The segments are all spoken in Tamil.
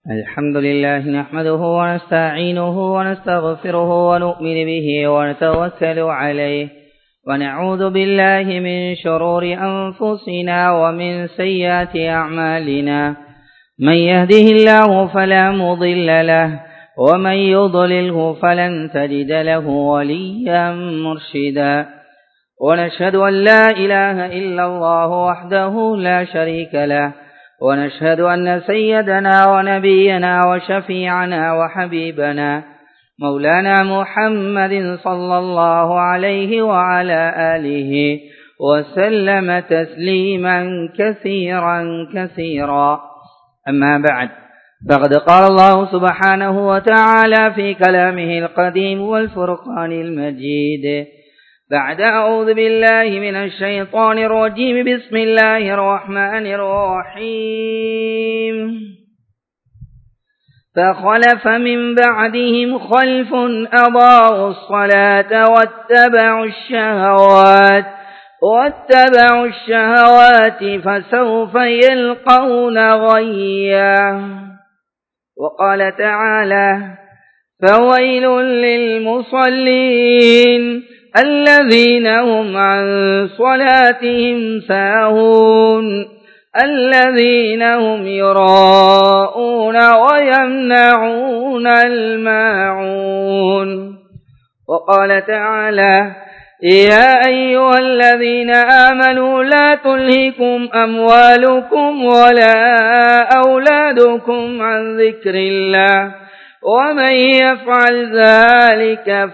الحمد لله نحمده ونستعينه ونستغفره ونؤمن به ونتوكل عليه ونعوذ بالله من شرور أنفسنا ومن سيئات أعمالنا من يهده الله فلا مضل له ومن يضلله فلن تجد له وليا مرشدا ونشهد أن لا إله إلا الله وحده لا شريك له ونشهد أن سيدنا ونبينا وشفيعنا وحبيبنا مولانا محمد صلى الله عليه وعلى آله وسلم تسليما كثيرا كثيرا أما بعد فقد قال الله سبحانه وتعالى في كلامه القديم والفرقان المجيد بعد أعوذ بالله من الشيطان الرجيم بسم الله الرحمن الرحيم فخلف من بعدهم خلف أضاعوا الصلاة واتبعوا الشهوات واتبعوا الشهوات فسوف يلقون غيا وقال تعالى فويل للمصلين الذين هم عن صلاتهم ساهون الذين هم يراءون ويمنعون الماعون وقال تعالى يا أيها الذين آمنوا لا تلهكم أموالكم ولا أولادكم عن ذكر الله ومن يفعل ذلك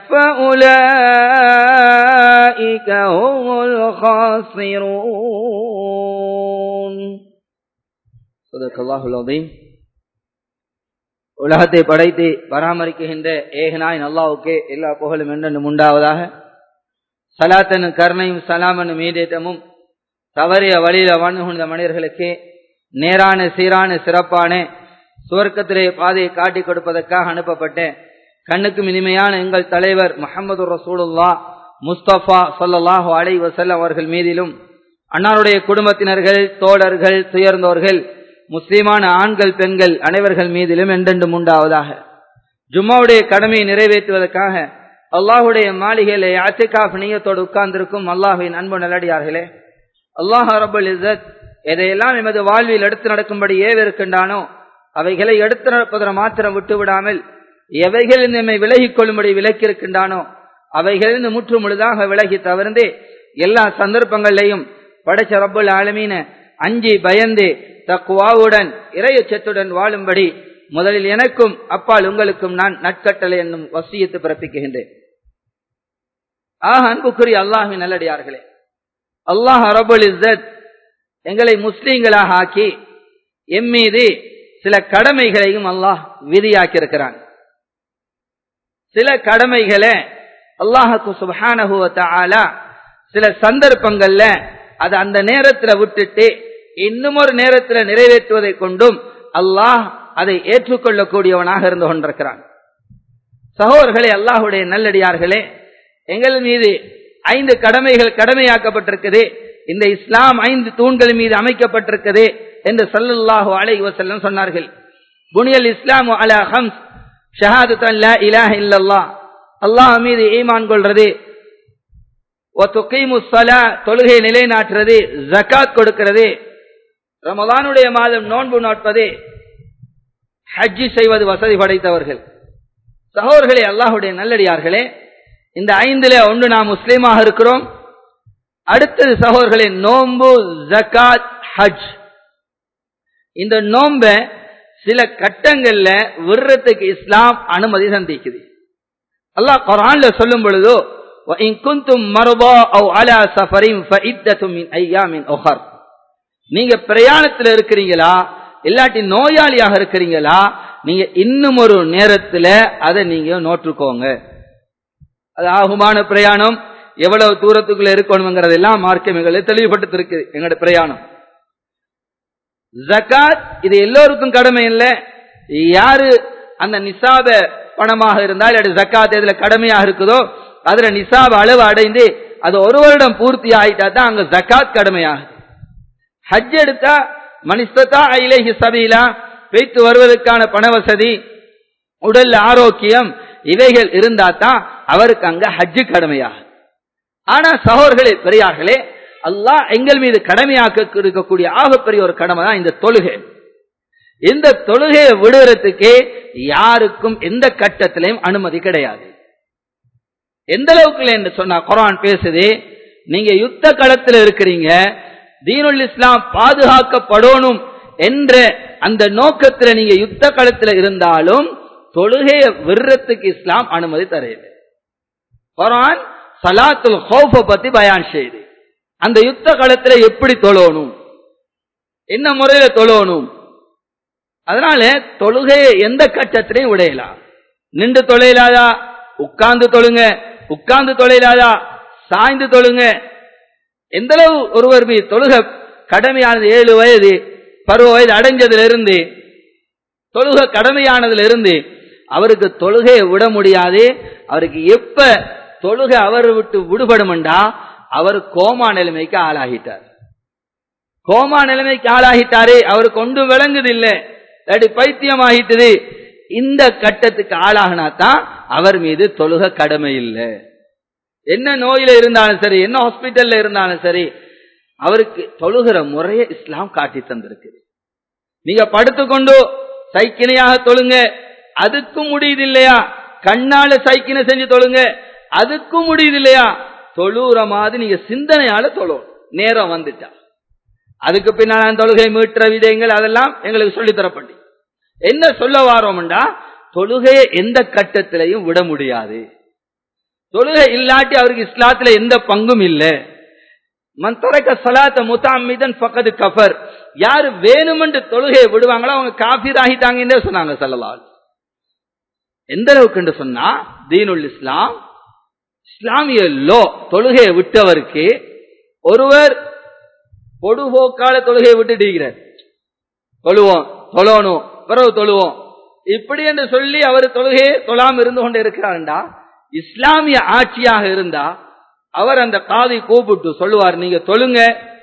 فأولئك هم الخاسرون صدق الله العظيم உலகத்தை படைத்து பராமரிக்கின்ற ஏகனாய் அல்லாவுக்கே எல்லா புகழும் என்றும் உண்டாவதாக சலாத்தனும் கருணையும் சலாமனும் மீதேற்றமும் தவறிய வழியில வாழ்ந்து கொண்ட மனிதர்களுக்கு நேரான சீரான சிறப்பான சுவர்க்கத்திலே பாதையை காட்டி கொடுப்பதற்காக அனுப்பப்பட்ட கண்ணுக்கும் இனிமையான எங்கள் தலைவர் முகமது ரசூலுல்லா முஸ்தபா சொல்லல்லாஹு அலை வசல்லம் அவர்கள் மீதிலும் அன்னாருடைய குடும்பத்தினர்கள் தோழர்கள் துயர்ந்தோர்கள் முஸ்லிமான ஆண்கள் பெண்கள் அனைவர்கள் மீதிலும் என்றென்றும் உண்டாவதாக ஜும்மாவுடைய கடமையை நிறைவேற்றுவதற்காக அல்லாஹுடைய மாளிகையிலே அத்திகாஃப் நீயத்தோடு உட்கார்ந்திருக்கும் அல்லாஹுவின் அன்பு நல்லடியார்களே அல்லாஹ் ரபுல் இசத் எதையெல்லாம் எமது வாழ்வில் எடுத்து நடக்கும்படி ஏவிருக்கின்றானோ அவைகளை எடுத்து நடப்பதை மாத்திரம் விட்டு விடாமல் எவைகளில் நம்மை விலகிக் கொள்ளும்படி விலக்கியிருக்கின்றானோ அவைகளிலிருந்து முற்று முழுதாக விலகி தவிர்ந்து எல்லா சந்தர்ப்பங்களிலையும் படைச்ச ரப்புல் ஆலமீன அஞ்சி பயந்து தக்குவாவுடன் இறையச்சத்துடன் வாழும்படி முதலில் எனக்கும் அப்பால் உங்களுக்கும் நான் நட்கட்டளை என்னும் வசியத்து பிறப்பிக்கின்றேன் ஆக அன்புக்குரிய அல்லாஹின் நல்லடியார்களே அல்லாஹ் அரபுல் இஸ்ஸத் எங்களை முஸ்லீம்களாக ஆக்கி எம் மீது சில கடமைகளையும் அல்லாஹ் விதியாக்கியிருக்கிறான் சில கடமைகளை அல்லாஹுக்கு சுபஹானஹுவ சில சந்தர்ப்பங்கள்ல அது அந்த நேரத்துல விட்டுட்டு இன்னும் ஒரு நேரத்துல நிறைவேற்றுவதை கொண்டும் அல்லாஹ் அதை ஏற்றுக்கொள்ளக்கூடியவனாக இருந்து கொண்டிருக்கிறான் சகோதரர்களே அல்லாஹுடைய நல்லடியார்களே எங்கள் மீது ஐந்து கடமைகள் கடமையாக்கப்பட்டிருக்குது இந்த இஸ்லாம் ஐந்து தூண்கள் மீது அமைக்கப்பட்டிருக்குது என்று சல்லுல்லாஹு அலை வசல்லம் சொன்னார்கள் புனியல் இஸ்லாம் அலா ஹம்ஸ் ஷஹாதத் அல்லா இலாஹ இல்லல்லாஹ் அல்லாஹ் மீது ஈமான் கொள்றது தொழுகை நிலைநாட்டுறது ஜக்காத் கொடுக்கிறது ரமதானுடைய மாதம் நோன்பு நோட்பது ஹஜ்ஜி செய்வது வசதி படைத்தவர்கள் சகோதர்களே அல்லாஹுடைய நல்லடியார்களே இந்த ஐந்துல ஒன்று நாம் முஸ்லீமாக இருக்கிறோம் அடுத்தது சகோதரர்களே நோன்பு ஜக்காத் ஹஜ் இந்த நோம்ப சில கட்டங்கள்ல விடுறதுக்கு இஸ்லாம் அனுமதி சந்திக்குது அல்லாஹ் குரான்ல சொல்லும் பொழுதோ நீங்க பிரயாணத்துல இருக்கிறீங்களா இல்லாட்டி நோயாளியாக இருக்கிறீங்களா நீங்க இன்னும் ஒரு நேரத்துல அதை நீங்க நோற்றுக்கோங்க அது ஆகுமான பிரயாணம் எவ்வளவு தூரத்துக்குள்ள இருக்கணுங்கிறதெல்லாம் மார்க்கமிகளை தெளிவுபட்டு இருக்கு எங்களோட பிரயாணம் ஜக்காத் இது எல்லோருக்கும் கடமை இல்லை யாரு அந்த நிசாப பணமாக இருந்தால் இல்லாட்டி ஜக்காத் எதுல கடமையாக இருக்குதோ அதுல நிசாப அளவு அடைந்து அது ஒரு வருடம் பூர்த்தி ஆயிட்டா தான் அங்க ஜக்காத் கடமையாகுது ஹஜ் எடுத்தா மனிஸ்தா ஐலேஹி சபீலா வைத்து வருவதற்கான பண வசதி உடல் ஆரோக்கியம் இவைகள் இருந்தா தான் அவருக்கு அங்க ஹஜ்ஜு கடமையாக ஆனா சகோதர்களே பெரியார்களே அல்லாஹ் எங்கள் மீது கடமையாக்க இருக்கக்கூடிய ஆகப்பெரிய ஒரு கடமை தான் இந்த தொழுகை இந்த தொழுகையை விடுறதுக்கே யாருக்கும் எந்த கட்டத்திலையும் அனுமதி கிடையாது எந்த அளவுக்கு என்று சொன்னா குரான் பேசுது நீங்க யுத்த களத்தில் இருக்கிறீங்க தீனுல் இஸ்லாம் பாதுகாக்கப்படணும் என்ற அந்த நோக்கத்தில் நீங்க யுத்த களத்தில் இருந்தாலும் தொழுகையை விடுறதுக்கு இஸ்லாம் அனுமதி தரையில்லை குரான் சலாத்துல் ஹோஃப பத்தி பயான் செய்து அந்த யுத்த களத்தில் எப்படி தொழணும் என்ன முறையில தொழணும் அதனால தொழுகையை எந்த கட்டத்திலையும் விடையலாம் நின்று தொழையிலாதா உட்கார்ந்து தொழுங்க உட்கார்ந்து தொழையிலாதா சாய்ந்து தொழுங்க எந்த அளவு ஒருவர் மீது தொழுக கடமையானது ஏழு வயது பருவ வயது அடைஞ்சதிலிருந்து தொழுக கடமையானதிலிருந்து அவருக்கு தொழுகையை விட முடியாது அவருக்கு எப்ப தொழுகை அவர் விட்டு விடுபடுமெண்டா அவர் கோமா நிலைமைக்கு ஆளாகிட்டார் கோமா நிலைமைக்கு ஆளாகிட்டாரு அவருக்கு ஒன்றும் விளங்குது இல்லை இல்லாட்டி பைத்தியம் ஆகிட்டது இந்த கட்டத்துக்கு ஆளாகினா தான் அவர் மீது தொழுக கடமை இல்லை என்ன நோயில இருந்தாலும் சரி என்ன ஹாஸ்பிட்டல்ல இருந்தாலும் சரி அவருக்கு தொழுகிற முறையை இஸ்லாம் காட்டி தந்திருக்கு நீங்க படுத்துக்கொண்டு சைக்கிணையாக தொழுங்க அதுக்கும் முடியுது இல்லையா கண்ணால சைக்கினை செஞ்சு தொழுங்க அதுக்கும் முடியுது இல்லையா தொழுற மாதிரி நீங்க சிந்தனையால தொழும் நேரம் வந்துட்டா அதுக்கு பின்னால் தொழுகை மீட்டுற விதயங்கள் அதெல்லாம் எங்களுக்கு சொல்லித்தரப்பட்டு என்ன சொல்ல வாரோம்டா தொழுகையை எந்த கட்டத்திலையும் விட முடியாது தொழுகை இல்லாட்டி அவருக்கு இஸ்லாத்துல எந்த பங்கும் இல்லை மன் துறைக்க சலாத்த முத்தாமிதன் பக்கத்து கஃபர் யாரு வேணுமென்று தொழுகையை விடுவாங்களோ அவங்க காபீர் ஆகிட்டாங்கன்னே சொன்னாங்க சல்லலால் எந்த அளவுக்கு சொன்னா தீனுல் இஸ்லாம் இஸ்லாமிய லோ தொழுகையை விட்டவருக்கு ஒருவர் பொடுபோக்கால தொழுகையை விட்டுட்டு தொழுவோம் தொழணும் பிறகு தொழுவோம் இப்படி என்று சொல்லி அவர் தொழுகையை தொழாம இருந்து கொண்டு இருக்கிறார்டா இஸ்லாமிய ஆட்சியாக இருந்தா அவர் அந்த காதை கூப்பிட்டு சொல்லுவார் நீங்க தொழுங்க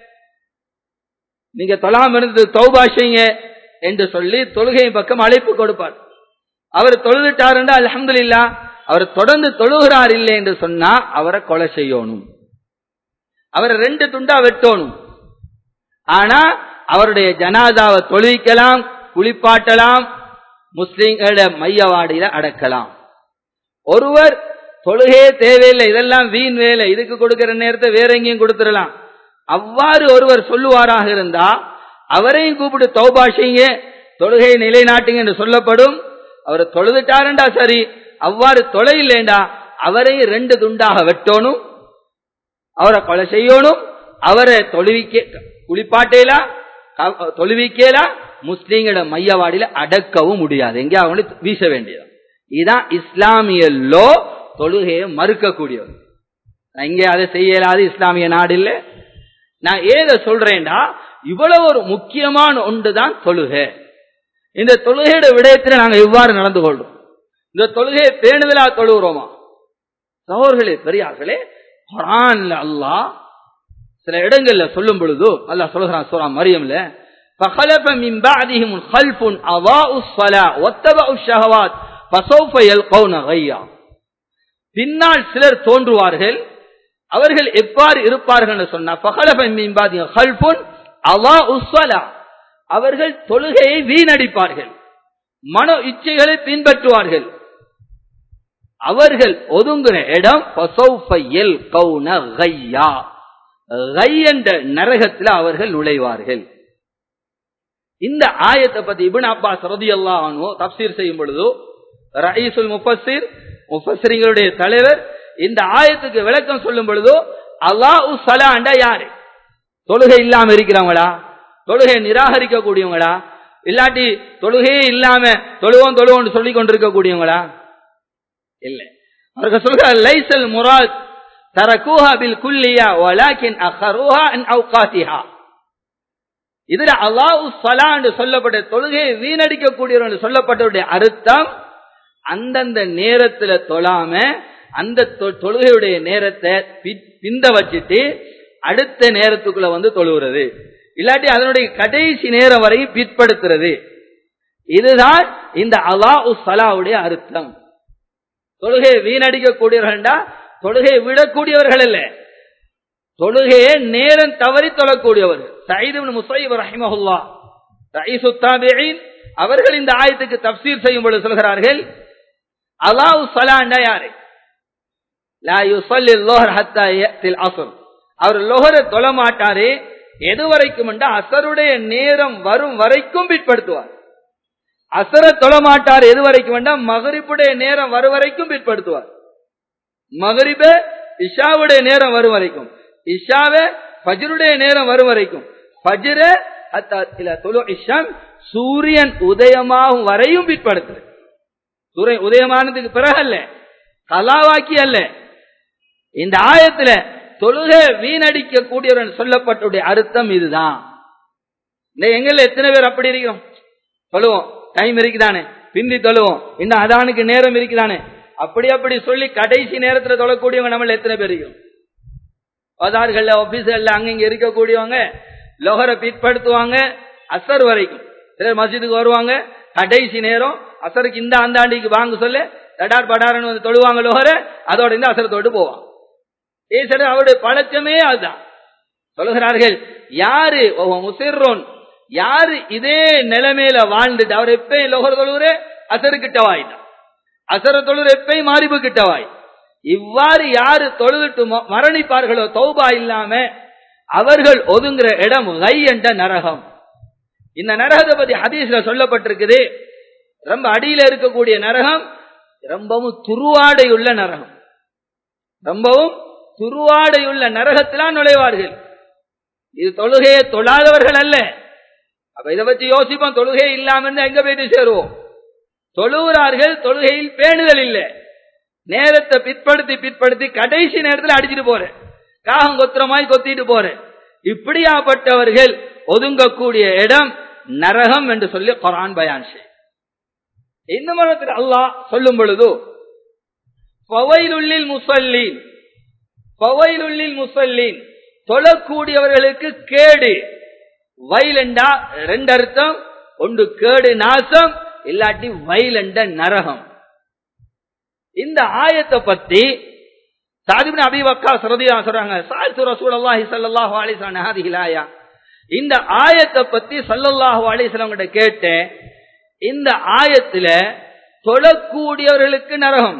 நீங்க தொழாம இருந்து தௌபா செய்யுங்க என்று சொல்லி தொழுகை பக்கம் அழைப்பு கொடுப்பார் அவர் தொழுதுட்டாருண்டா அலமதுல்லா அவர் தொடர்ந்து தொழுகிறார் இல்லை என்று சொன்னா அவரை கொலை செய்யணும் அவரை ரெண்டு துண்டா வெட்டணும் ஆனா அவருடைய ஜனாதாவை தொழுவிக்கலாம் குளிப்பாட்டலாம் முஸ்லிம்கள மையவாடியில அடக்கலாம் ஒருவர் தொழுகையே தேவையில்லை இதெல்லாம் வீண் வேலை இதுக்கு கொடுக்கிற நேரத்தை வேற எங்கேயும் கொடுத்துடலாம் அவ்வாறு ஒருவர் சொல்லுவாராக இருந்தா அவரையும் கூப்பிட்டு தௌபா செய்யுங்க தொழுகையை நிலைநாட்டுங்க என்று சொல்லப்படும் அவர் தொழுதுட்டாருண்டா சரி அவ்வாறு தொலை இல்லைண்டா அவரையும் ரெண்டு துண்டாக வெட்டணும் அவரை கொலை செய்யணும் அவரை தொழுவிக்க குளிப்பாட்டேலா தொழுவிக்கலா முஸ்லீம்கள மையவாடியில அடக்கவும் முடியாது எங்கே அவங்க வீச வேண்டியது இதுதான் இஸ்லாமிய லோ தொழுகையை மறுக்கக்கூடியவர் இங்கே அதை செய்யலாது இஸ்லாமிய நாடு இல்லை நான் ஏத சொல்றேன்டா இவ்வளவு ஒரு முக்கியமான ஒன்றுதான் தொழுகை இந்த தொழுகையோட விடயத்தில் நாங்க எவ்வாறு நடந்து கொள்றோம் இந்த தொழுகையை பேணுதலா தொழுகிறோமா சகோதர்களே பெரியார்களே குரான்ல அல்லாஹ் சில இடங்கள்ல சொல்லும் பொழுது அல்லாஹ் சொல்லுகிறான் சூரா மரியம்ல فخلف من بعدهم خلف اضاءوا الصلاه واتبعوا الشهوات فسوف يلقون غيا பின்னால் சிலர் தோன்றுவார்கள் அவர்கள் எவ்வாறு இருப்பார்கள் என்று சொன்னா فخلف من بعدهم خلف اضاءوا الصلاه அவர்கள் தொழுகையை வீணடிப்பார்கள் மனோ இச்சைகளை பின்பற்றுவார்கள் அவர்கள் ஒதுங்குற இடம் என்ற நரகத்தில் அவர்கள் நுழைவார்கள் இந்த ஆயத்தை பத்தி இபின் அப்பாஸ் ரதி அல்லாஹோ தப்சீர் செய்யும் பொழுது ரயீசுல் முஃபசிர் முஃபசிரிங்களுடைய தலைவர் இந்த ஆயத்துக்கு விளக்கம் சொல்லும் பொழுது அல்லாஹு சலாண்டா யாரு தொழுகை இல்லாம இருக்கிறவங்களா தொழுகை நிராகரிக்க கூடியவங்களா இல்லாட்டி தொழுகையே இல்லாம தொழுவோம் தொழுவோம் சொல்லி கொண்டிருக்க கூடியவங்களா இல்ல அவர்கள் சொல்ற லைசல் முராத் தரக்கூஹா பில் குல்லியா வலாக்கின் அஹருஹா அன் அவுகாத்திஹா இதுல அல்லாஹு சலா என்று சொல்லப்பட்ட தொழுகையை வீணடிக்கக்கூடியவர் சொல்லப்பட்டவருடைய அர்த்தம் அந்தந்த நேரத்துல தொழாம அந்த தொழுகையுடைய நேரத்தை பிந்த வச்சுட்டு அடுத்த நேரத்துக்குள்ள வந்து தொழுகிறது இல்லாட்டி அதனுடைய கடைசி நேரம் வரையும் பிற்படுத்துறது இதுதான் இந்த அலா சலாவுடைய அர்த்தம் தொழுகையை வீணடிக்கக்கூடியவர்கள்டா தொழுகையை விடக்கூடியவர்கள் அல்ல தொழுகையை நேரம் தவறி தொழக்கூடியவர்கள் சயீது முசைப் ரஹிமஹுல்லா ரயீசு தாபியின் அவர்கள் இந்த ஆயத்துக்கு தப்சீர் செய்யும் பொழுது சொல்கிறார்கள் அல்லாஹ் சலாண்டா யாரு லா யுஸல்லி லுஹர் ஹத்தா யத்தில் அஸ்ர் அவர் லோஹரை தொழ மாட்டாரு எது வரைக்கும் என்றா அசருடைய நேரம் வரும் வரைக்கும் பிற்படுத்துவார் அசர தொழ மாட்டார் எது வரைக்கும் என்றா மகரிப்புடைய நேரம் வரும் வரைக்கும் பிற்படுத்துவார் மகரிப இஷாவுடைய நேரம் வரும் வரைக்கும் இஷாவ ஃபஜ்ருடைய நேரம் வரும் வரைக்கும் ஃபஜ்ர ஹத்தா இல துலு இஷாம் சூரியன் உதயமாகும் வரையும் பிற்படுத்து சூரியன் உதயமானதுக்கு பிறகு அல்ல கலாவாக்கி அல்ல இந்த ஆயத்துல தொழுகை வீணடிக்க கூடியவன் சொல்லப்பட்டுடைய அர்த்தம் இதுதான் இந்த எங்கள்ல எத்தனை பேர் அப்படி இருக்கிறோம் தொழுவோம் டைம் இருக்குதானே பிந்தி தொழுவோம் இன்னும் அதானுக்கு நேரம் இருக்குதானே அப்படி அப்படி சொல்லி கடைசி நேரத்துல தொழக்கூடியவங்க நம்மள எத்தனை பேர் இருக்கிறோம் பதார்கள்ல ஆபீஸ்கள்ல அங்கங்க இருக்கக்கூடியவங்க லொஹரை பிற்படுத்துவாங்க அசர் வரைக்கும் சிலர் மஸ்ஜிதுக்கு வருவாங்க கடைசி நேரம் அசருக்கு இந்த அந்த ஆண்டிக்கு வாங்க சொல்ல தடார் படாரன்னு வந்து தொழுவாங்க லோகர அதோட இந்த அசர் தொட்டு போவான் ஏசர் அவருடைய பழக்கமே அதுதான் சொல்லுகிறார்கள் யாரு முசிர்ரோன் யாரு இதே நிலைமையில வாழ்ந்துட்டு அவர் எப்பயும் லோகர் தொழுவுற அசரு கிட்டவாயிட்டான் அசர தொழுற எப்பயும் மாறிபு கிட்டவாய் இவ்வாறு யாரு தொழுதுட்டு மரணிப்பார்களோ தௌபா இல்லாம அவர்கள் ஒதுங்குற இடம் கை என்ற நரகம் இந்த நரகத்தை பத்தி ஹதீஸ்ல சொல்லப்பட்டிருக்குது ரொம்ப அடியில இருக்கக்கூடிய நரகம் ரொம்பவும் துருவாடையுள்ள நரகம் ரொம்பவும் துருவாடையுள்ள நரகத்திலாம் நுழைவார்கள் இது தொழுகையை தொழாதவர்கள் அல்ல அப்ப இதை பத்தி யோசிப்போம் தொழுகை இல்லாம இருந்தா எங்க போயிட்டு சேருவோம் தொழுகிறார்கள் தொழுகையில் பேணுதல் இல்லை நேரத்தை பிற்படுத்தி பிற்படுத்தி கடைசி நேரத்தில் அடிச்சிட்டு போறேன் காகம் கொத்துறமாய் கொத்திட்டு போறேன் இப்படியாப்பட்டவர்கள் ஒதுங்கக்கூடிய இடம் நரகம் என்று சொல்லி குரான் பயான் இந்த மதத்தில் அல்லாஹ் சொல்லும் பொழுது பவையிலுள்ளில் முசல்லீன் பவையிலுள்ளில் முசல்லீன் தொழக்கூடியவர்களுக்கு கேடு வயலண்டா ரெண்டு அர்த்தம் ஒன்று கேடு நாசம் இல்லாட்டி வயலண்ட நரகம் இந்த ஆயத்தை பத்தி சாதிபின் அபிவக்கா சரதியா சொல்றாங்க சாய்த்து ரசூல் அல்லாஹி சல்லாஹு அலிசான் ஹாதிஹிலாயா இந்த ஆயத்தை பத்தி சல்லல்லாஹு அலிஸ்லாம் கிட்ட கேட்டேன் இந்த ஆயத்துல தொழக்கூடியவர்களுக்கு நரகம்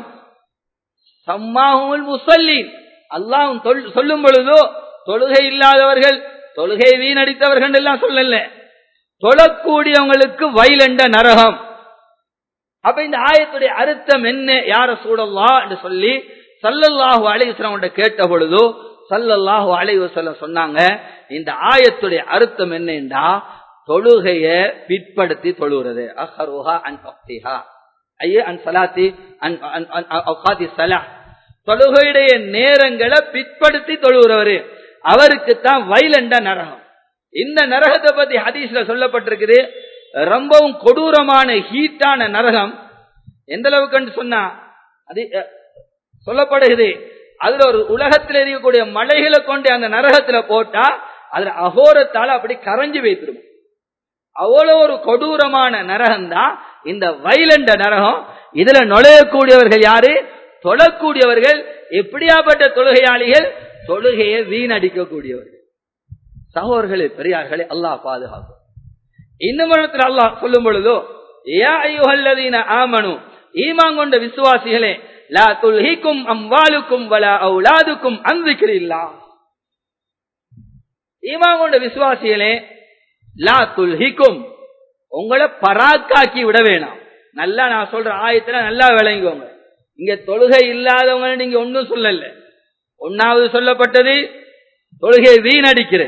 சம்மாஹுல் முசல்லீன் அல்லாஹ் சொல்லும் பொழுதோ தொழுகை இல்லாதவர்கள் தொழுகை வீணடித்தவர்கள் எல்லாம் சொல்லல தொழக்கூடியவங்களுக்கு வயலண்ட நரகம் அப்ப இந்த ஆயத்துடைய அர்த்தம் என்ன யார சூழல்லா என்று சொல்லி சல்லல்லாஹு அலைவசலம் கேட்ட பொழுதோ சல்லல்லாஹு அலைவசல்லம் சொன்னாங்க இந்த ஆயத்துடைய அர்த்தம் என்னண்டா தொழுகைய பிற்படுத்தி தொழுகிறது அஹருஹா அன் பக்திஹா ஐயே அன் சலாத்தி அன் அவுகாதி சலா தொழுகையுடைய நேரங்களை பிற்படுத்தி தொழுகிறவரு அவருக்கு தான் வைலண்ட நரகம் இந்த நரகத்தை பத்தி ஹதீஸ்ல சொல்லப்பட்டிருக்குது ரொம்பவும் கொடூரமான ஹீட்டான நரகம் எந்த அளவுக்கு சொன்னா அது சொல்லப்படுகிறது அதுல ஒரு உலகத்தில் இருக்கக்கூடிய மலைகளை கொண்டு அந்த நரகத்துல போட்டா அதுல அகோரத்தால அப்படி கரைஞ்சு வைத்திரும் அவ்வளவு ஒரு கொடூரமான நரகம் தான் இந்த வைலண்ட நரகம் இதுல நுழையக்கூடியவர்கள் யாரு தொழக்கூடியவர்கள் எப்படியாப்பட்ட தொழுகையாளிகள் தொழுகையை வீணடிக்கக்கூடியவர்கள் சகோதரர்களே பெரியார்களே அல்லாஹ் பாதுகாக்கும் இன்னும் அல்லாஹ் சொல்லும் பொழுதோ ஏ ஐயோஹல்லதீன ஆமனு ஈமான் கொண்ட விசுவாசிகளே லா துல்ஹிக்கும் அம்வாலுக்கும் வலா அவுலாதுக்கும் அன்பிக்கிறில்லா ஈமான் கொண்ட விசுவாசிகளே லா துல்ஹிக்கும் உங்களை பராக்காக்கி விட வேணாம் நல்லா நான் சொல்ற ஆயத்துல நல்லா விளங்குவோங்க இங்க தொழுகை இல்லாதவங்க நீங்க ஒன்னும் சொல்லல ஒன்னாவது சொல்லப்பட்டது தொழுகை வீணடிக்கிற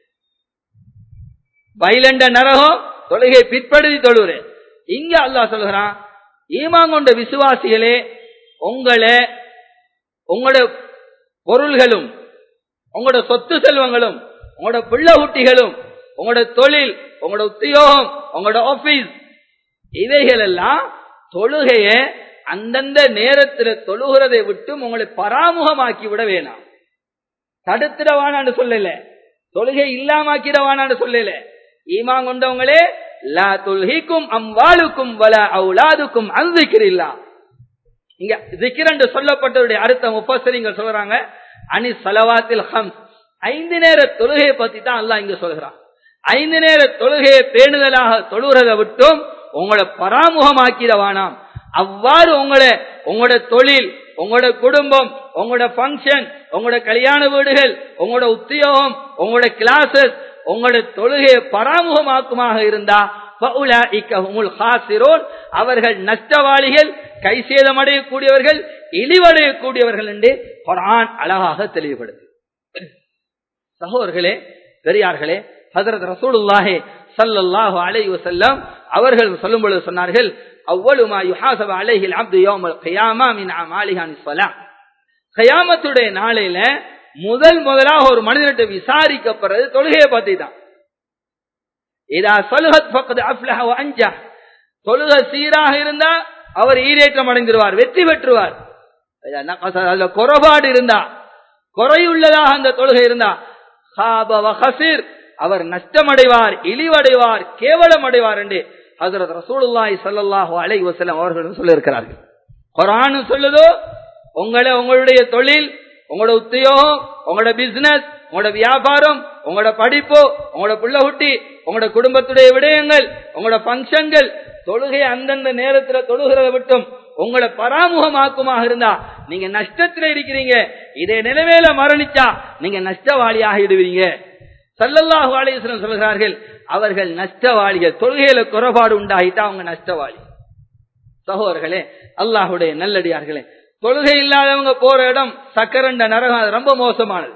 வைலண்ட நரகம் தொழுகை பிற்படுத்தி தொழுகிறேன் இங்க அல்லாஹ் சொல்கிறான் ஈமாங்கொண்ட விசுவாசிகளே உங்களை உங்களோட பொருள்களும் உங்களோட சொத்து செல்வங்களும் உங்களோட பிள்ளை குட்டிகளும் உங்களோட தொழில் உங்களோட உத்தியோகம் உங்களோட ஆபீஸ் இவைகள் எல்லாம் தொழுகைய அந்தந்த நேரத்தில் தொழுகிறதை விட்டு உங்களை பராமுகமாக்கி விட வேணாம் தடுத்துடவானான்னு சொல்லல தொழுகை இல்லாமாக்கிடவானான்னு சொல்லல ஈமான் கொண்டவங்களே லா துல்ஹிக்கும் அம்வாலுக்கும் வல அவுலாதுக்கும் அன்சிக்கிறில்லா இங்க ஜிக்கிர் என்று சொல்லப்பட்டதுடைய அர்த்தம் முப்பசரிங்க சொல்றாங்க அனி சலவாத்தில் ஹம்ஸ் ஐந்து நேர தொழுகையை பத்தி தான் அல்லாஹ் இங்க சொல்கிறான் ஐந்து நேர தொழுகையை பேணுதலாக தொழுகிறதை விட்டும் உங்களை பராமுகமாக்கிட வேணாம் அவ்வாறு உங்களை உங்களோட தொழில் உங்களோட குடும்பம் உங்களோட பங்கன் உங்களோட கல்யாண வீடுகள் உங்களோட உத்தியோகம் உங்களோட கிளாஸஸ் உங்களோட தொழுகையை பராமுகமாக்குமாக இருந்தா அவர்கள் நஷ்டவாளிகள் கை சேதமடையக்கூடியவர்கள் இழிவடையக்கூடியவர்கள் என்று குரான் அழகாக தெளிவுபடுது சகோதர்களே பெரியார்களே ஹசரத் ரசூலுல்லாஹே சல்லல்லாஹு அலைஹி வஸல்லம் அவர்கள் சொல்லும் பொழுது சொன்னார்கள் அவ்வளவு மா யுஹாசப அலைஹி அப்து யௌமல் கியாமா மின் அமாலிஹி அனிஸ் ஸலாம் கியாமத்துடைய நாளையில முதல் முதலாக ஒரு மனிதர்கிட்ட விசாரிக்கப்படுறது தொழுகையை பத்தி தான் இதா சலுகத் ஃபக்து அஃப்லஹ வ அன்ஜா தொழுகை சீராக இருந்தா அவர் ஈரேற்றம் அடைந்துருவார் வெற்றி பெற்றுவார் அதுல குறைபாடு இருந்தா குறையுள்ளதாக அந்த தொழுகை இருந்தா அவர் நஷ்டமடைவார் இழிவடைவார் கேவலம் அடைவார் என்று ஹசரத் ரசூலுல்லாஹி ஸல்லல்லாஹு அலைஹி வஸல்லம் அவர்கள் சொல்லியிருக்கிறார்கள் குர்ஆன் சொல்லுதோ உங்களை உங்களுடைய தொழில் உங்களோட உத்தியோகம் உங்களோட பிசினஸ் உங்களோட வியாபாரம் உங்களோட படிப்பு உங்களோட புள்ள குட்டி உங்களோட குடும்பத்துடைய விடயங்கள் உங்களோட பங்கன்கள் தொழுகை அந்தந்த நேரத்துல தொழுகிறத விட்டும் உங்களை பராமுகமாக்குமாக இருந்தா நீங்க நஷ்டத்துல இருக்கிறீங்க இதே நிலைமையில மரணிச்சா நீங்க நஷ்டவாளியாக இடுவீங்க சல்லல்லாஹு அலையம் சொல்கிறார்கள் அவர்கள் நஷ்டவாளிகள் தொழுகையில குறைபாடு உண்டாகிட்டா அவங்க நஷ்டவாளி சகோதரர்களே அல்லாஹுடைய நல்லடியார்களே தொழுகை இல்லாதவங்க போற இடம் சக்கரண்ட நரகம் அது ரொம்ப மோசமானது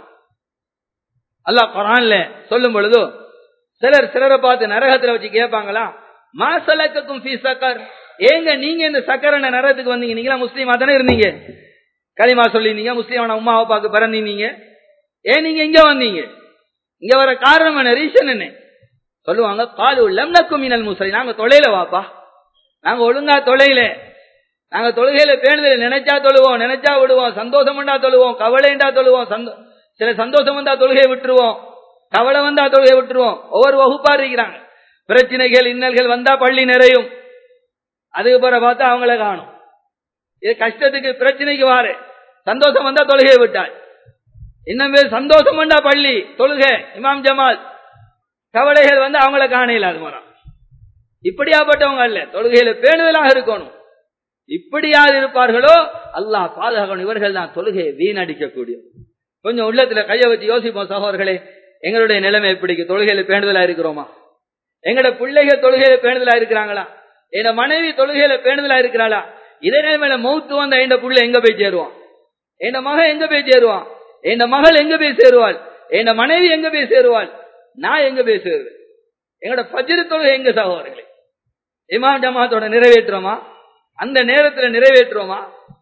அல்லாஹ் குரான்ல சொல்லும் பொழுது சிலர் சிலரை பார்த்து நரகத்துல வச்சு கேட்பாங்களா மாசலக்கும் ஃபீ சக்கர் ஏங்க நீங்க இந்த சக்கரண்ட நரகத்துக்கு வந்தீங்க நீங்களா முஸ்லீமா தானே இருந்தீங்க களிமா சொல்லிருந்தீங்க முஸ்லீமான உமா அப்பாவுக்கு பிறந்தீங்க ஏன் நீங்க இங்க வந்தீங்க இங்க வர காரணம் என்ன ரீசன் என்ன சொல்லுவாங்க பாலு லம்னக்கும் மினல் முஸ்லி நாங்க தொலைல வாப்பா நாங்க ஒழுங்கா தொலைல நாங்க தொழுகையில பேணுதல் நினைச்சா தொழுவோம் நினைச்சா விடுவோம் சந்தோஷம் வந்தா தொழுவோம் கவலைண்டா தொழுவோம் சில சந்தோஷம் வந்தா தொழுகையை விட்டுருவோம் கவலை வந்தா தொழுகை விட்டுருவோம் ஒவ்வொரு வகுப்பா இருக்கிறாங்க பிரச்சனைகள் இன்னல்கள் வந்தா பள்ளி நிறையும் அதுக்கு பிறகு பார்த்தா அவங்கள காணும் இது கஷ்டத்துக்கு பிரச்சனைக்கு வாரு சந்தோஷம் வந்தா தொழுகையை விட்டாள் இன்னும் பேர் சந்தோஷம் வந்தா பள்ளி தொழுகை இமாம் ஜமால் கவலைகள் வந்து அவங்கள காணையில் அது மரம் இப்படியாப்பட்டவங்க அல்ல தொழுகையில பேணுதலாக இருக்கணும் இப்படி யார் இருப்பார்களோ அல்லாஹ் பாதுகாக்கணும் இவர்கள் தான் தொழுகையை வீணடிக்கக்கூடிய கொஞ்சம் உள்ளத்துல கைய வச்சு யோசிப்போம் சகோதரர்களே எங்களுடைய நிலைமை எப்படி தொழுகையில பேணுதலா இருக்கிறோமா எங்களோட பிள்ளைகள் தொழுகையில பேணுதலா இருக்கிறாங்களா என் மனைவி தொழுகையில பேணுதலா இருக்கிறாளா இதே நிலைமையில மௌத்து வந்த என் புள்ள எங்க போய் சேருவான் என் மகன் எங்க போய் சேருவான் என் மகள் எங்க போய் சேருவாள் என் மனைவி எங்க போய் சேருவாள் நான் எங்க போய் சேருவேன் எங்களோட பஜ்ரு தொழுகை எங்க சகோதரர்களே இமாம் ஜமாத்தோட நிறைவேற்றுறோமா அந்த நேரத்துல நிறைவேற்றுவோமா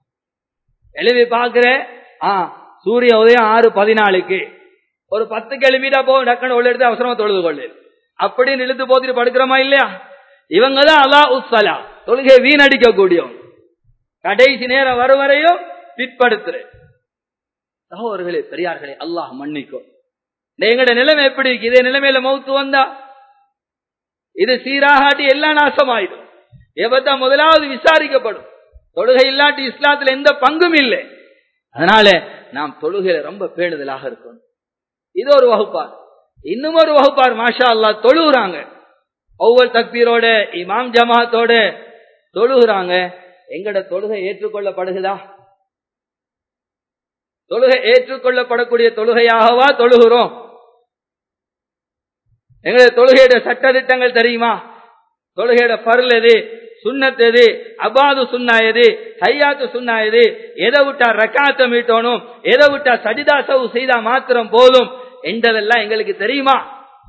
எழுதி பாக்குற ஆ சூரிய உதயம் ஆறு பதினாலுக்கு ஒரு பத்து கிலோமீட்டர் போ டக்குனு உள்ள எடுத்து அவசரமா தொழுது கொள்ளு அப்படின்னு இழுத்து போத்திட்டு படுக்கிறோமா இல்லையா இவங்க தான் அல்லா உஸ்ஸலா தொழுகை வீணடிக்க கூடியவங்க கடைசி நேரம் வரும் வரையும் பிற்படுத்துற சகோதரர்களே பெரியார்களே அல்லாஹ் மன்னிக்கும் எங்கட நிலைமை எப்படி இருக்கு இதே நிலைமையில மௌத்து வந்தா இது சீராகாட்டி எல்லாம் நாசமாயிடும் எவத்தா முதலாவது விசாரிக்கப்படும் தொழுகை இல்லாட்டி இஸ்லாத்துல எந்த பங்கும் இல்லை அதனால நாம் தொழுகையில ரொம்ப பேணுதலாக இருக்கணும் இது ஒரு வகுப்பார் இன்னும் ஒரு வகுப்பார் மாஷா அல்லா தொழுகிறாங்க ஒவ்வொரு தக்பீரோட இமாம் ஜமாத்தோட தொழுகிறாங்க எங்கட தொழுகை ஏற்றுக்கொள்ளப்படுகிறதா தொழுகை ஏற்றுக்கொள்ளப்படக்கூடிய தொழுகையாகவா தொழுகிறோம் எங்களுடைய தொழுகையோட சட்ட திட்டங்கள் தெரியுமா தொழுகையோட பருள் எது சுண்ணத் எது அபாது சுண்ணா எது ஹையாத்து சுண்ணா எது எதை விட்டா ரக்காத்த மீட்டணும் எதை விட்டா சஜிதா சவு செய்தா மாத்திரம் போதும் என்றதெல்லாம் எங்களுக்கு தெரியுமா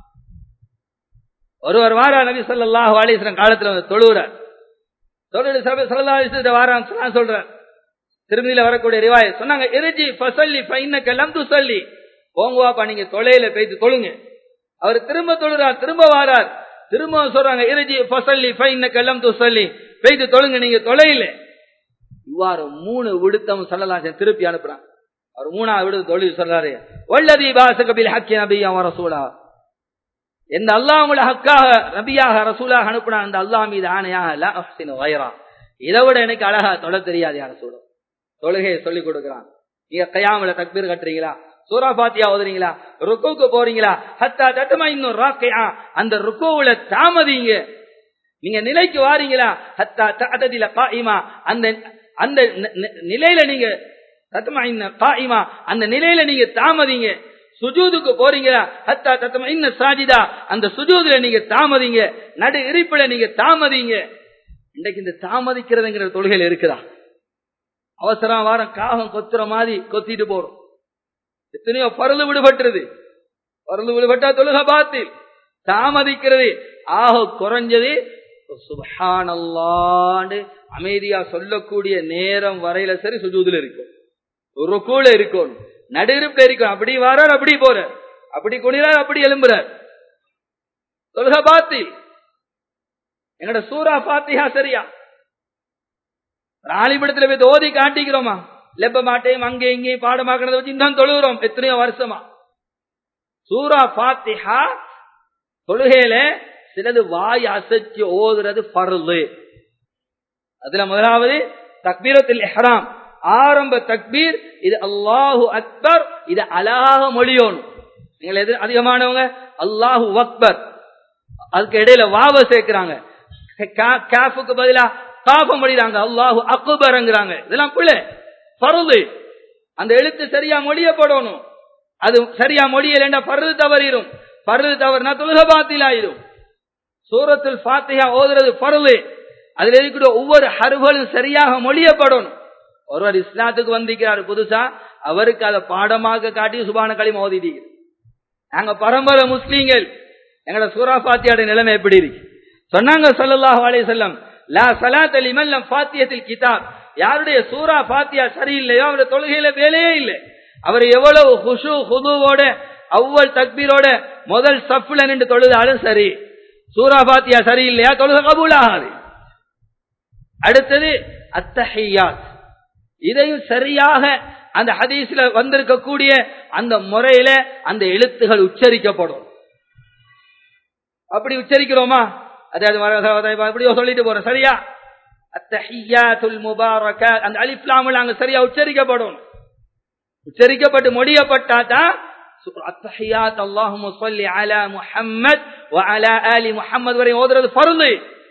ஒருவர் வாரா நபி சொல்லாஹு அலிஸ்லம் காலத்துல வந்து தொழுகிறார் தொழுது சபை சொல்லா வாரம் சொல்றார் திருமதியில வரக்கூடிய ரிவாய சொன்னாங்க இறுதி பசல்லி பைனக்க லந்து சொல்லி போங்குவாப்பா நீங்க தொலையில பேசி தொழுங்க அவர் திரும்ப தொழுறார் திரும்ப வாரார் திரும்ப சொல்றாங்க இறுதி பசல்லி பைனக்க லந்து சொல்லி பெய்து தொழுங்க நீங்க தொலையில இவ்வாறு மூணு விடுத்தம் சொல்லலாம் திருப்பி அனுப்புறான் அவர் மூணாவது விடுத்து தொழில் சொல்றாரு வல்லதி பாச கபில் ஹக்கி நபி அவன் சூடா எந்த அல்லாஹ் உங்களை ஹக்காக ரபியாக ரசூலாக அனுப்புனா அந்த அல்லாஹ் மீது ஆணையாக லா அஹ்சினு வைரா இதை விட எனக்கு அழகா தொட தெரியாது யார சொல்லும் தொழுகையை சொல்லிக் கொடுக்கிறான் நீங்க கையாமல தக்பீர் கட்டுறீங்களா சூரா பாத்தியா ஓதுறீங்களா ருக்குவுக்கு போறீங்களா ஹத்தா தட்டமா இன்னும் ராக்கையா அந்த ருக்குவுல தாமதிங்க நீங்க நிலைக்கு வாரீங்களா ஹத்தா தஅததில காயிமா அந்த அந்த நி- நி- நிலையில நீங்க தத்தமா இன்ன காயிமா அந்த நிலையில நீங்க தாமதிங்க சுஜூதுக்கு போறீங்களா ஹத்தா தத்தமா இன்ன சாஜிதா அந்த சுஜூதுல நீங்க தாமதிங்க நடு இருப்பில நீங்க தாமதிங்க இன்றைக்கு இந்த தாமதிக்கிறதுங்கிற தொழுகையில் இருக்குதா அவசரம் வாரம் காகம் கொத்துற மாதிரி கொத்திட்டு போறோம் எத்தனையோ பருது விடுபட்டுருது பருது விடுபட்டா தொழுக பாத்தில் தாமதிக்கிறது ஆக குறைஞ்சது சுபஹானல்லாண்டு அமைதியா சொல்லக்கூடிய நேரம் வரையில சரி சுஜூதுல இருக்கும் ஒரு கூல இருக்கும் நடுருப்புல இருக்கும் அப்படி வரார் அப்படி போறார் அப்படி குனிறார் அப்படி எழும்புறார் தொழுக பாத்தில் எங்கட சூரா பாத்தியா சரியா ராலிபடத்துல போய் ஓதி காட்டிக்கிறோமா லெப்ப மாட்டையும் அங்கே இங்கேயும் பாடமாக்கிறத வச்சு இன்னும் தொழுகிறோம் எத்தனையோ வருஷமா சூரா பாத்திஹா தொழுகையில சிலது வாய் அசைச்சு ஓதுறது பருது அதுல முதலாவது தக்பீரத்தில் இஹ்ராம் ஆரம்ப தக்பீர் இது அல்லாஹு அக்பர் இது அழகாக மொழியோணும் நீங்கள் எது அதிகமானவங்க அல்லாஹு அக்பர் அதுக்கு இடையில வாவ சேர்க்கிறாங்க கா- காஃபுக்கு பதிலா காஃபம் படிக்கிறாங்க அல்லாஹு அக்பர்ங்கிறாங்க இதெல்லாம் பிள்ளை பருது அந்த எழுத்து சரியா மொழியப்படணும் அது சரியா மொழியலைன்னா பருது தவறிடும் பருது தவறுனா தொழுக பாத்திலாயிரும் சூரத்துல் ஃபாத்திஹா ஓதுறது பருது அதுல இருக்கிற ஒவ்வொரு ஹருகளும் சரியாக மொழியப்படணும் ஒருவர் இஸ்லாத்துக்கு வந்திருக்கிறார் புதுசா அவருக்கு அதை பாடமாக காட்டி சுபான களிம ஓதிட்டீங்க நாங்க பரம்பரை முஸ்லீம்கள் எங்களோட சூரா பாத்தியோட நிலைமை எப்படி இருக்கு சொன்னாங்க ஸல்லல்லாஹு அலைஹி வஸல்லம் லா ஸலாத்த லிமன் லம் ஃபாத்தியத்தில் கிதாப் யாருடைய சூரா பாத்தியா சரியில்லையோ அவருடைய தொழுகையில வேலையே இல்லை அவர் எவ்வளவு ஹுஷு ஹுதுவோட அவ்வல் தக்பீரோட முதல் சஃப்ல நின்று தொழுதாலும் சரி சூரா பாத்தியா சரியில்லையா தொழுக கபூல் ஆகாது அடுத்தது அத்தஹியாத் இதையும் சரியாக அந்த ஹதீஸ்ல வந்திருக்கக்கூடிய அந்த முறையில அந்த எழுத்துகள் உச்சரிக்கப்படும் அப்படி உச்சரிக்கிறோமா அதாவது இப்படியோ சொல்லிட்டு போறோம் சரியா அத்தஹியாத்துல் முபாரக அந்த அலிஃப்லாமுல் அங்க சரியா உச்சரிக்கப்படும் உச்சரிக்கப்பட்டு முடியப்பட்டா தான் அத்தஹியாத் அல்லாஹும்ம ஸல்லி அலா முஹம்மத் வ அலா ஆலி முஹம்மத் வரை ஓதுறது ஃபர்து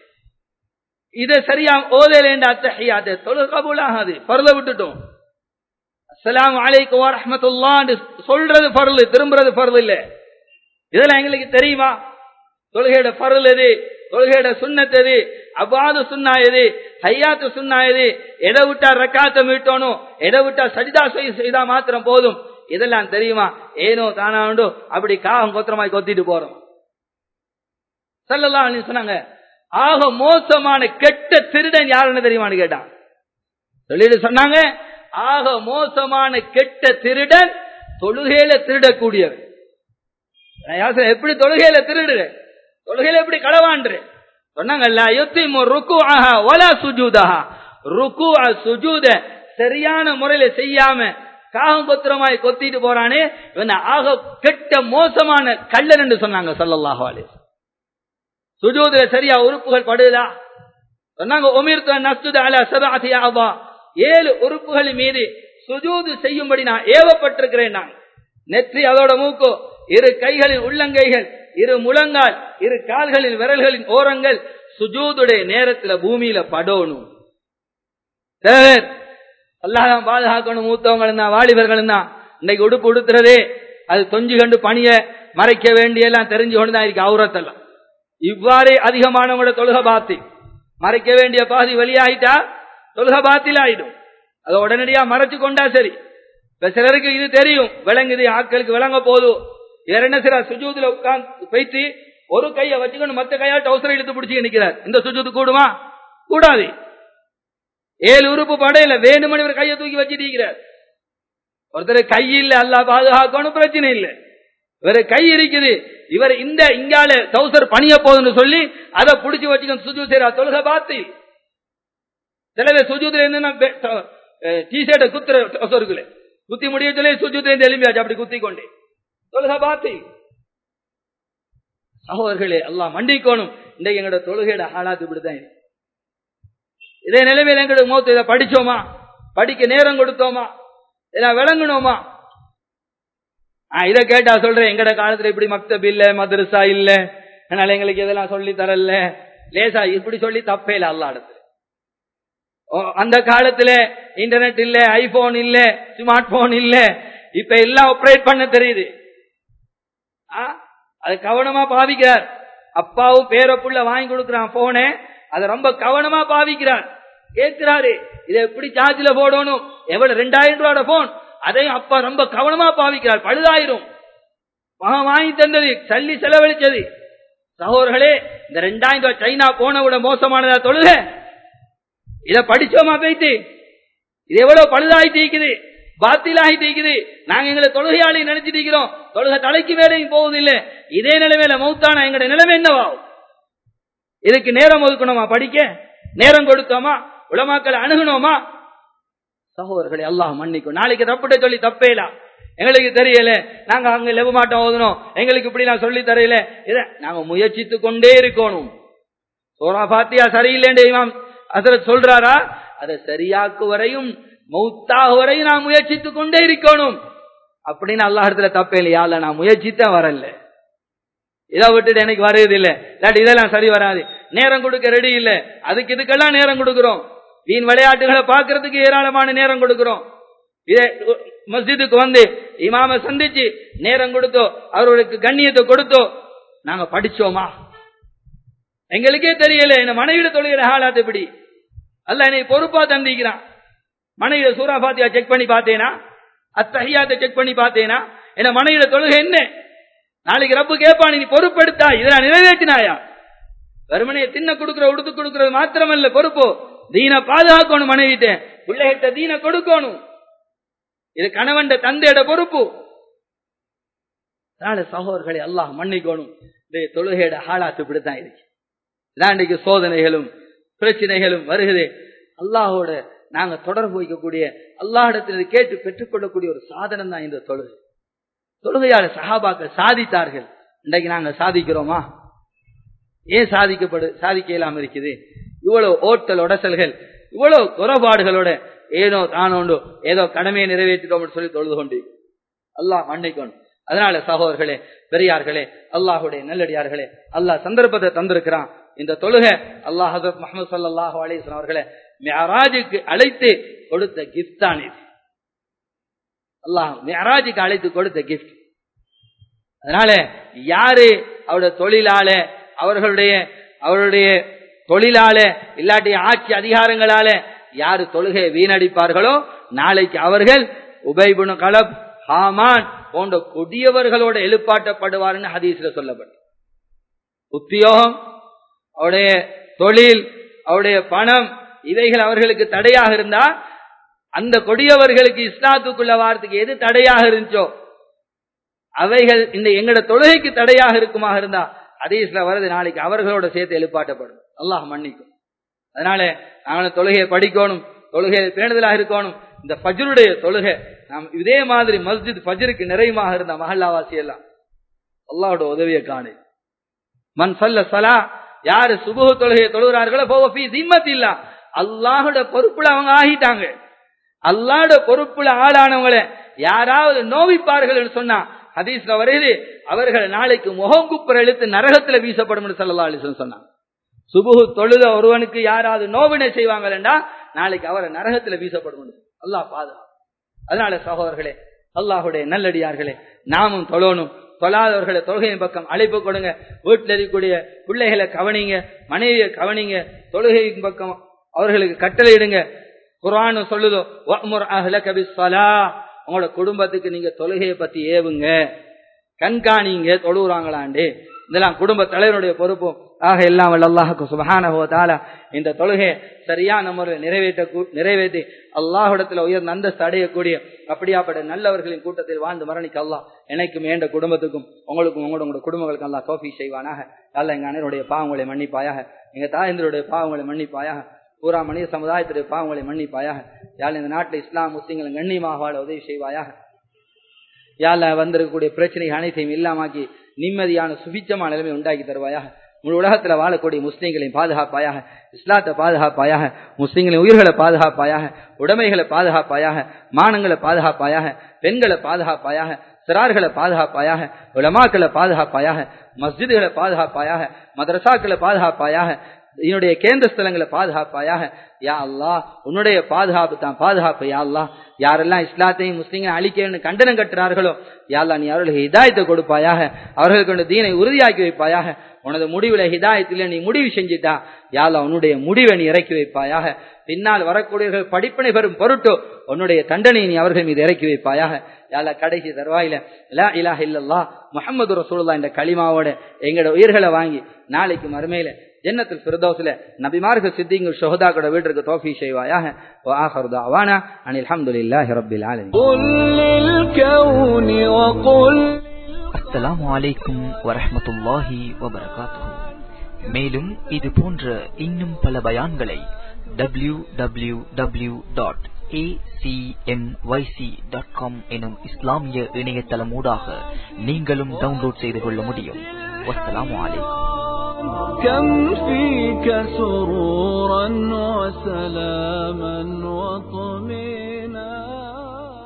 இதை சரியா ஓதலேண்ட அத்தஹியாத் தொழுக கபூல் ஆகாது ஃபர்த விட்டுட்டோம் அஸ்ஸலாமு அலைக்கும் வ ரஹ்மத்துல்லாஹ் சொல்றது ஃபர்து திரும்புறது ஃபர்து இல்ல இதெல்லாம் எங்களுக்கு தெரியுமா தொழுகையோட ஃபர்ல் எது தொழுகையோட சுண்ணத் எது அவ்வாது சுண்ணா எது ஹையாத்து சுண்ணா எது எதை விட்டா ரக்காத்த மீட்டோனும் எதை விட்டா சஜிதா செய்- செய்தா மாத்திரம் போதும் இதெல்லாம் தெரியுமா ஏனோ தானா உண்டோ அப்படி காகம் கோத்திரமாய் கொத்திட்டு போறோம் சல்லல்லாஹு அலைஹி சொன்னாங்க ஆக மோசமான கெட்ட திருடன் யாருன்னு தெரியுமான்னு கேட்டான் சொல்லிட்டு சொன்னாங்க ஆக மோசமான கெட்ட திருடன் தொழுகையில திருடக்கூடியவன் நான் யாசனை, எப்படி தொழுகையில திருடுற தொழுகையில எப்படி களவாண்டு சொன்னாங்கல்ல யுத்திமு ருக்குஅஹா வலா சுஜூதஹா ருக்குஅ சுஜூத சரியான முறையில செய்யாம காகம் கொத்திரமாய் கொத்திட்டு போறானே இவன் ஆக கெட்ட மோசமான கள்ளன் என்று சொன்னாங்க ஸல்லல்லாஹு அலைஹி வஸல்லம். சுஜூதுல சரியா உறுப்புகள் படுதா சொன்னாங்க உமிர்த்து நஸ்துத அலா சபஅதி அபா ஏழு உறுப்புகள் மீது சுஜூது செய்யும்படி நான் ஏவப்பட்டிருக்கிறேன் நான் நெற்றி அதோட மூக்கு இரு கைகளின் உள்ளங்கைகள் இரு முழங்கால் இரு கால்களின் விரல்களின் ஓரங்கள் சுஜூதுடைய நேரத்துல பூமியில படணும் சார் அல்லாஹ் பாதுகாக்கணும் மூத்தவங்க தான் வாலிபர்கள் தான் இன்னைக்கு உடுப்பு உடுத்துறதே அது தொஞ்சு கண்டு பணிய மறைக்க வேண்டிய எல்லாம் தெரிஞ்சு கொண்டு தான் இருக்கு அவுரத்தெல்லாம் இவ்வாறே அதிகமானவங்களோட தொழுக பாத்தி மறைக்க வேண்டிய பாதி வெளியாயிட்டா தொழுக பாத்தில் ஆயிடும் அதை உடனடியா மறைச்சு கொண்டா சரி இப்ப சிலருக்கு இது தெரியும் விளங்குது ஆட்களுக்கு விளங்க போதும் இவர் என்ன செய்யறார் சுஜூதுல உட்கார்ந்து போயிட்டு ஒரு கையை வச்சுக்கணும் மத்த கையால் டவுசரை இழுத்து பிடிச்சி நிக்கிறார் இந்த சுஜூது கூடுமா கூடாது ஏழு உறுப்பு படையில வேணுமணி இவர் கையை தூக்கி வச்சுட்டு இருக்கிறார் ஒருத்தர் கை இல்ல அல்ல பாதுகாக்கணும் பிரச்சனை இல்லை இவர் கை இருக்குது இவர் இந்த இங்கால டவுசர் பணிய போகுதுன்னு சொல்லி அதை புடிச்சு வச்சுக்கணும் சுஜூ செய்யறா தொழுக பார்த்து சில பேர் சுஜூத்துல இருந்து டி ஷர்ட்டை குத்துற டவுசருக்குள்ள குத்தி முடிய சொல்லி சுஜூத்துல இருந்து எலும்பியாச்சு அப்படி குத்தி கொண்டு தொழுக பார்த்து சகோதரர்களே எல்லாம் மண்டிக்கோணும் இன்றைக்கு எங்களோட தொழுகையோட ஹாலாத்து இப்படிதான் இருக்கு. இதே நிலைமையில எங்களுக்கு மூத்த இதை படிச்சோமா படிக்க நேரம் கொடுத்தோமா இதை விளங்கணுமா இதை கேட்டா சொல்றேன் எங்கட காலத்துல இப்படி மக்தப் இல்ல மதரசா இல்ல அதனால எங்களுக்கு இதெல்லாம் சொல்லி தரல லேசா இப்படி சொல்லி தப்பே இல்ல அல்லா இடத்துல ஓ, அந்த காலத்துல இன்டர்நெட் இல்ல ஐபோன் இல்ல ஸ்மார்ட் போன் இல்ல இப்ப எல்லாம் ஆப்ரேட் பண்ண தெரியுது ஆ? அது கவனமா பாவிக்கிறார் அப்பாவும் பேர புள்ள வாங்கி கொடுக்கிறான் போனே அதை ரொம்ப கவனமா பாவிக்கிறார் கேட்கிறாரு இதை எப்படி சார்ஜ்ல போடணும் எவ்வளவு ரெண்டாயிரம் ரூபாயோட போன் அதையும் அப்பா ரொம்ப கவனமா பாவிக்கிறார் பழுதாயிரும் மகன் வாங்கி தந்தது சல்லி செலவழிச்சது சகோதரர்களே இந்த ரெண்டாயிரம் ரூபாய் சைனா போன விட மோசமானதா தொழுக இத படிச்சோமா போயிட்டு இது எவ்வளவு பழுதாயிட்டு இருக்குது பாத்திலாகி தீக்குது நாங்க எங்களை தொழுகையாளி நினைச்சிட்டு இருக்கிறோம் தொழுகை தலைக்கு மேலேயும் போவதில்லை இதே நிலைமையில மௌத்தான எங்களுடைய நிலைமை என்னவாகும் இதுக்கு நேரம் ஒதுக்கணுமா படிக்க நேரம் கொடுத்தோமா உலமாக்களை அணுகணுமா சகோதரர்களை அல்லாஹ் மன்னிக்கும் நாளைக்கு தப்புட்ட சொல்லி தப்பேலாம் எங்களுக்கு தெரியல நாங்க அங்க லெவ மாட்டோம் ஓதணும் எங்களுக்கு இப்படி நான் சொல்லி தரையில இத நாங்க முயற்சித்து கொண்டே இருக்கணும் சோரா பாத்தியா சரியில்லைன்னு இமாம் அசரத் சொல்றாரா அதை சரியாக்கு வரையும் மௌத்தாக வரையும் நான் முயற்சித்துக் கொண்டே இருக்கணும் அப்படின்னு அல்லாஹ் இடத்துல தப்பே இல்லையா இல்ல நான் முயற்சித்தான் வரல இதை விட்டுட்டு எனக்கு வருது இல்ல இல்லாட்டி இதெல்லாம் சரி வராது நேரம் கொடுக்க ரெடி இல்ல அதுக்கு இதுக்கெல்லாம் நேரம் கொடுக்கிறோம் வீண் விளையாட்டுகளை பார்க்கறதுக்கு ஏராளமான நேரம் கொடுக்கிறோம் இதே மஸ்ஜிதுக்கு வந்து இமாம சந்திச்சு நேரம் கொடுத்தோ அவர்களுக்கு கண்ணியத்தை கொடுத்தோ நாங்க படிச்சோமா எங்களுக்கே தெரியல என்ன மனைவிட தொழுகிற ஹாலாத் எப்படி அல்ல என்னை பொறுப்பா தந்திக்கிறான் மனைவிட சூரா பாத்தியா செக் பண்ணி பார்த்தேனா அத்தஹியாத்தை செக் பண்ணி பார்த்தேனா என்ன மனைவிட தொழுகை என்ன நாளைக்கு ரப்பு கேட்பான் நீ பொறுப்பெடுத்தா இதெல்லாம் நிறைவேற்றினாயா வெறுமனையை தின்ன கொடுக்கிற உடுத்து கொடுக்கிறது மாத்திரமல்ல பொறுப்பு தீன பாதுகாக்கணும் மனைவிட்ட பிள்ளைகிட்ட தீன கொடுக்கணும் இது கணவன் தந்தையோட பொறுப்பு அதனால சகோதரர்களை அல்லாஹ் மன்னிக்கணும் இந்த தொழுகையோட ஹாலாத்து இப்படித்தான் இருக்கு இதான் இன்றைக்கு சோதனைகளும் பிரச்சனைகளும் வருகுது அல்லாஹோட நாங்க தொடர்பு வைக்கக்கூடிய அல்லாஹிடத்தில் கேட்டு பெற்றுக்கொள்ளக்கூடிய ஒரு சாதனம் தான் இந்த தொழுகை தொழுகையால சஹாபாக்கள் சாதித்தார்கள் இன்றைக்கு நாங்க சாதிக்கிறோமா ஏன் சாதிக்கப்படு சாதிக்க இல்லாம இருக்குது இவ்வளவு ஓட்டல் உடசல்கள் இவ்வளவு குறைபாடுகளோட ஏதோ தானோண்டோ ஏதோ கடமையை நிறைவேற்றிட்டோம் சொல்லி தொழுது கொண்டு அல்லாஹ் மன்னிக்கணும் அதனால சகோதரர்களே பெரியார்களே அல்லாஹுடைய நல்லடியார்களே அல்லாஹ் சந்தர்ப்பத்தை தந்திருக்கிறான் இந்த தொழுகை அல்லாஹ் ஹசரத் முகமது சல்லாஹூ அலிஸ்லாம் அவர்களை மியராஜுக்கு அழைத்து கொடுத்த கிஃப்ட் தான் இது அல்லாஹ் மியராஜுக்கு அழைத்து கொடுத்த கிஃப்ட் அதனால யாரு அவருடைய தொழிலாள அவர்களுடைய அவருடைய தொழிலாள இல்லாட்டி ஆட்சி அதிகாரங்களால யாரு தொழுகையை வீணடிப்பார்களோ நாளைக்கு அவர்கள் உபைபுனு கலப் ஹாமான் போன்ற கொடியவர்களோட எழுப்பாட்டப்படுவார்னு ஹதீஸ்ல சொல்லப்பட்டு உத்தியோகம் அவருடைய தொழில் அவருடைய பணம் இவைகள் அவர்களுக்கு தடையாக இருந்தா அந்த கொடியவர்களுக்கு இஸ்லாத்துக்குள்ள வாரத்துக்கு எது தடையாக இருந்துச்சோ அவைகள் இந்த எங்கட தொழுகைக்கு தடையாக இருக்குமாக இருந்தா ஹதீஸ்ல வருது நாளைக்கு அவர்களோட சேர்த்து எழுப்பாட்டப்படும் அல்லாஹ் மன்னிக்கும் அதனால நாங்களும் தொழுகையை படிக்கணும் தொழுகையை பேணுதலாக இருக்கணும் இந்த ஃபஜ்ருடைய தொழுகை நாம் இதே மாதிரி மஸ்ஜித் ஃபஜ்ருக்கு நிறைவாக இருந்த மஹல்லாவாசி எல்லாம் அல்லாஹோட உதவியை காணு மன் சொல்ல சலா யாரு சுபுக தொழுகையை தொழுகிறார்களோ போவ திம்மத் இல்ல அல்லாஹோட பொறுப்புல அவங்க ஆகிட்டாங்க அல்லாஹோட பொறுப்புல ஆளானவங்களை யாராவது நோவிப்பார்கள் சொன்னா ஹதீஸ்ல வருது அவர்கள் நாளைக்கு முகங்குப்புற எழுத்து நரகத்துல வீசப்படும் சல்லா அலிசன் சொன்னாங்க சுபுகு தொழுத ஒருவனுக்கு யாராவது நோவினை செய்வாங்களா நாளைக்கு அவரை நரகத்துல வீசப்படும் அல்லாஹ் பாதுகாப்பு அதனால சகோதரர்களே அல்லாஹுடைய நல்லடியார்களே நாமும் தொழணும் தொழாதவர்களை தொழுகையின் பக்கம் அழைப்பு கொடுங்க வீட்டில் இருக்கக்கூடிய பிள்ளைகளை கவனிங்க மனைவியை கவனிங்க தொழுகையின் பக்கம் அவர்களுக்கு கட்டளையிடுங்க குரானு சொல்லுதோ உங்களோட குடும்பத்துக்கு நீங்க தொழுகையை பத்தி ஏவுங்க கண்காணிங்க தொழுகிறாங்களாண்டு இதெல்லாம் குடும்ப தலைவருடைய பொறுப்பும் ஆக எல்லாம் அல்லாஹுக்கு சுபகான இந்த தொழுகை சரியான முறையில் நிறைவேற்ற நிறைவேற்றி அல்லாஹிடத்துல உயர்ந்த அந்தஸ்து அடையக்கூடிய அப்படியாப்பட்ட நல்லவர்களின் கூட்டத்தில் வாழ்ந்து மரணிக்க அல்லாஹ் எனக்கும் ஏண்ட குடும்பத்துக்கும் உங்களுக்கும் உங்களோட உங்களோட குடும்பங்களுக்கும் அல்லா தோஃபி செய்வானாக அல்ல எங்க அண்ணனுடைய பாவங்களை மன்னிப்பாயாக எங்க தாயந்தருடைய பாவங்களை மன்னிப்பாயாக பூரா மனித சமுதாயத்துடைய பாவங்களை மன்னிப்பாயாக யாழ் இந்த நாட்டில் இஸ்லாம் முஸ்லிம்கள் கண்ணியமாக வாழ உதவி செய்வாயாக யாழ வந்திருக்கக்கூடிய பிரச்சனை அனைத்தையும் இல்லாமாக்கி நிம்மதியான சுபிச்சமான நிலைமை உண்டாக்கி தருவாயாக முழு உலகத்துல வாழக்கூடிய முஸ்லீம்களையும் பாதுகாப்பாயாக இஸ்லாத்தை பாதுகாப்பாயாக முஸ்லீம்களின் உயிர்களை பாதுகாப்பாயாக உடைமைகளை பாதுகாப்பாயாக மானங்களை பாதுகாப்பாயாக பெண்களை பாதுகாப்பாயாக சிறார்களை பாதுகாப்பாயாக உலமாக்களை பாதுகாப்பாயாக மஸ்ஜிதுகளை பாதுகாப்பாயாக மதரசாக்களை பாதுகாப்பாயாக என்னுடைய கேந்திர ஸ்தலங்களை பாதுகாப்பாயாக யா அல்லாஹ் உன்னுடைய பாதுகாப்பு தான் பாதுகாப்பு யா அல்லாஹ் யாரெல்லாம் இஸ்லாத்தையும் முஸ்லீம்களை அழிக்கணும்னு கண்டனம் கட்டுறார்களோ யா அல்லாஹ் நீ அவர்களுக்கு ஹிதாயத்தை கொடுப்பாயாக அவர்களுக்கு உன்னுடைய தீனை உறுதியாக்கி வைப்பாயாக உனது முடிவுல ஹிதாயத்தில் நீ முடிவு செஞ்சிட்டா யா அல்லாஹ் உன்னுடைய முடிவை நீ இறக்கி வைப்பாயாக பின்னால் வரக்கூடியவர்கள் படிப்பினை பெறும் பொருட்டு உன்னுடைய தண்டனையை நீ அவர்கள் மீது இறக்கி வைப்பாயாக யால கடைசி தருவாயில லா இலாஹ இல்லல்லா முஹம்மது ரசூலுல்லாஹ் என்ற களிமாவோட எங்களோட உயிர்களை வாங்கி நாளைக்கு மறுமையில ஜன்னத்துல் ஃபிர்தௌஸ்ல நபிமார்கள் சித்திங்கள் ஷஹதாக்களோட வீட்டிற்கு தௌஃபீ செய்வாயாக வ ஆஹிரு தஅவானா அனில் ஹம்துலில்லாஹி ரப்பில் ஆலமீன் قل للكون وقل அஸ்ஸலாமு அலைக்கும் வரஹ்மத்துல்லாஹி வபரகாத்துஹு மேலும் இது போன்ற இன்னும் பல பயான்களை W W W dot dot com எனும் இஸ்லாமிய இணையதளமூடாக நீங்களும் டவுன்லோட் செய்து கொள்ள முடியும் வஸ்ஸலாமு அலைக்கும் كم فيك سرورا وسلاما وطمئنا